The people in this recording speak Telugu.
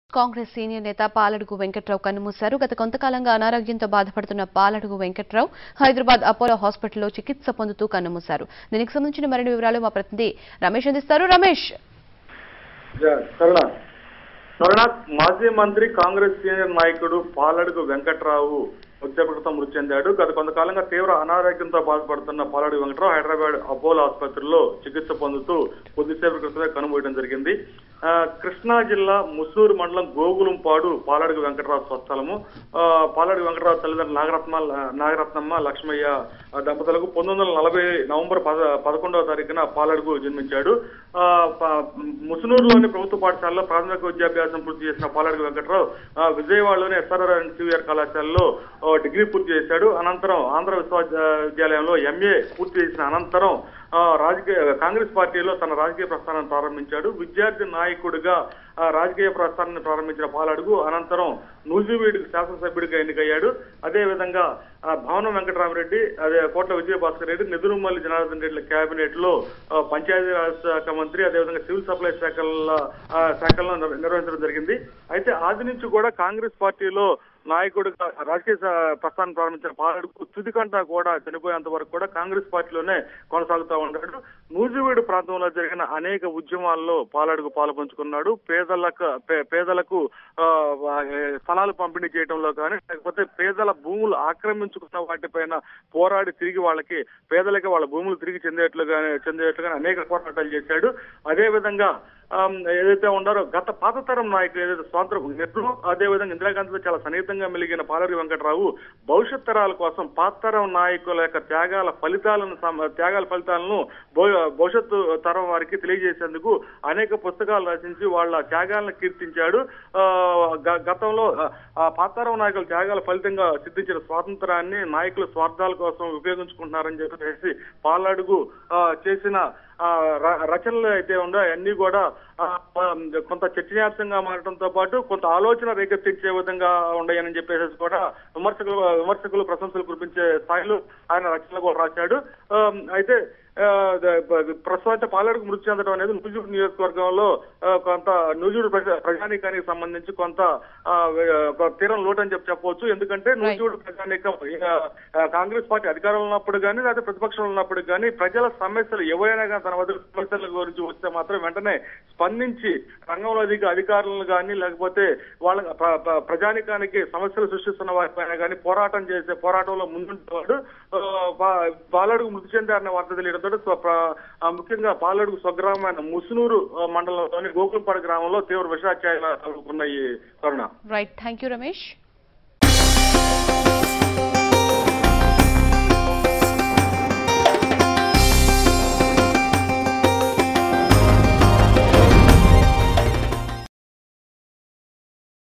కాంగ్రెస్ సీనియర్ నేత పాలడుగు వెంకట్రావు కన్నుమూశారు గత కొంతకాలంగా అనారోగ్యంతో బాధపడుతున్న పాలడుగు వెంకట్రావు హైదరాబాద్ అపోలో హాస్పిటల్లో చికిత్స పొందుతూ కన్నుమూశారు దీనికి సంబంధించిన మరిన్ని వివరాలు మా ప్రతినిధి రమేష్ అందిస్తారు రమేష్ కరుణ కరుణ మాజీ మంత్రి కాంగ్రెస్ సీనియర్ నాయకుడు పాలడుగు వెంకట్రావు కొద్దిసేపటి క్రితం మృతి చెందాడు గత కొంతకాలంగా తీవ్ర అనారోగ్యంతో బాధపడుతున్న పాలడుగు వెంకట్రావు హైదరాబాద్ అపోలో ఆసుపత్రిలో చికిత్స పొందుతూ కొద్దిసేపటి క్రితమే కనుమూయడం జరిగింది ఆ, కృష్ణా జిల్లా ముసూరు మండలం గోగులంపాడు పాలడుగు వెంకటరావు స్వస్థలము ఆ, పాలడుగు వెంకటరావు తల్లిదండ్రులు నాగరత్న నాగరత్నమ్మ లక్ష్మయ్య ఆ, దంపతులకు పంతొమ్మిది వందల నలభై నవంబర్ పద పదకొండవ తారీఖున పాలడుగు జన్మించాడు ఆ, ప- ముసునూరులోని ప్రభుత్వ పాఠశాలలో ప్రాథమిక విద్యాభ్యాసం పూర్తి చేసిన పాలడుగు వెంకటరావు ఆ, విజయవాడలోని ఎస్ఆర్ఆర్ అండ్ సివిఆర్ కళాశాలలో ఆ, డిగ్రీ పూర్తి చేశాడు అనంతరం ఆంధ్ర విశ్వవిద్యాలయంలో ఎంఏ పూర్తి చేసిన అనంతరం ఆ, రాజకీయ కాంగ్రెస్ పార్టీలో తన రాజకీయ ప్రస్థానాన్ని ప్రారంభించాడు విద్యార్థి నాయకుడిగా ఆ, రాజకీయ ప్రస్థానాన్ని ప్రారంభించిన పాలడుగు అనంతరం నూజివీడుకు శాసనసభ్యుడిగా ఎన్నికయ్యాడు అదే విధంగా ఆ, భవనం వెంకటరామరెడ్డి అదే కోట్ల విజయభాస్కర్ రెడ్డి నిదురుమల్లి జనార్దన్ రెడ్డి కేబినెట్ లో ఆ, పంచాయతీరాజ్ శాఖ మంత్రి అదేవిధంగా సివిల్ సప్లై శాఖల ఆ, శాఖలను నిర్- నిర్వహించడం జరిగింది అయితే ఆది నుంచి కూడా కాంగ్రెస్ పార్టీలో నాయకుడిగా రాజకీయ స- ప్రస్థానం ప్రారంభించిన పాలడుకు తుదికంట కూడా చనిపోయేంత వరకు కూడా కాంగ్రెస్ పార్టీలోనే కొనసాగుతూ ఉంటాడు నూజివీడు ప్రాంతంలో జరిగిన అనేక ఉద్యమాల్లో పాలడుగు పాల్పంచుకున్నాడు పేదలకు పే- పేదలకు ఆ, వా- ఏ, స్థలాలు పంపిణీ చేయడంలో కానీ లేకపోతే పేదల భూములు ఆక్రమించుకున్న వాటిపైన పోరాడి తిరిగి వాళ్ళకి పేదలకి వాళ్ళ భూములు తిరిగి చెందేట్లుగానే చెందేట్లుగానే అనేక పోరాటాలు చేశాడు అదే విధంగా ఆమ్, ఏదైతే ఉన్నారో గత పాత తరం నాయకులు ఏదైతే స్వాతంత్ర నెహ్రూ అదే విధంగా ఇందిరాగాంధీతో చాలా సన్నిహితంగా మెలిగిన పాలరి వెంకటరావు భవిష్యత్ తరాల కోసం పాత తరం నాయకుల యొక్క త్యాగాల ఫలితాలను సమ- త్యాగాల ఫలితాలను భవి- భవిష్యత్తు తరం వారికి తెలియజేసేందుకు అనేక పుస్తకాలు రచించి వాళ్ళ త్యాగాలను కీర్తించాడు ఆ, గ- గతంలో ఆ, ఆ పాత తరం నాయకుల త్యాగాల ఫలితంగా సిద్ధించిన స్వాతంత్రాన్ని నాయకుల స్వార్థాల కోసం ఉపయోగించుకుంటున్నారని చెప్పేసి పాలడుగు ఆ, చేసిన ఆ ర- రచనలు అయితే ఉందో అన్ని కూడా ఆ, ఆ, కొంత చర్చనీయాంశంగా మారడంతో పాటు కొంత ఆలోచన రేకెత్తించే విధంగా ఉన్నాయని చెప్పేసి కూడా విమర్శకులు విమర్శకులు ప్రశంసలు కురిపించే స్థాయిలో ఆయన రచనలు కూడా రాశాడు ఆ, అయితే ఆ, ద- ప- ప్రస్తుతం అయితే పాలడుకు మృతి చెందడం అనేది నూజూరు నియోజకవర్గంలో ఆ, కొంత నూజూరు ప్రజా ప్రజానీకానికి సంబంధించి కొంత ఆ, వే- ఒక తీరం లోటు అని చెప్పి చెప్పవచ్చు ఎందుకంటే నూజూరు ప్రజానీకం ఇక, ఆ, కాంగ్రెస్ పార్టీ అధికారంలో ఉన్నప్పుడు కానీ లేదా ప్రతిపక్షంలో ఉన్నప్పుడు కానీ ప్రజల సమస్యలు ఎవరైనా కానీ తన వద్ద సమస్యల గురించి వస్తే మాత్రం వెంటనే స్పందించి రంగంలో దిగి అధికారులను కానీ లేకపోతే వాళ్ళ ప్ర- ప్ర- ప్రజానికానికి సమస్యలు సృష్టిస్తున్న వారిపైన కానీ పోరాటం చేసే పోరాటంలో ముందుంటేవాడు ఆ, పా- పాలడుగు మృతి చెందారన్న వార్త తెలియడంతో స్వ- ప్ర- ఆ, ముఖ్యంగా పాలడుగు స్వగ్రామైన ముసునూరు ఆ, మండలంలోని గోకులపాడు గ్రామంలో తీవ్ర విషాధ్యాయాలు ఉన్నాయి Karuna right thank you Ramesh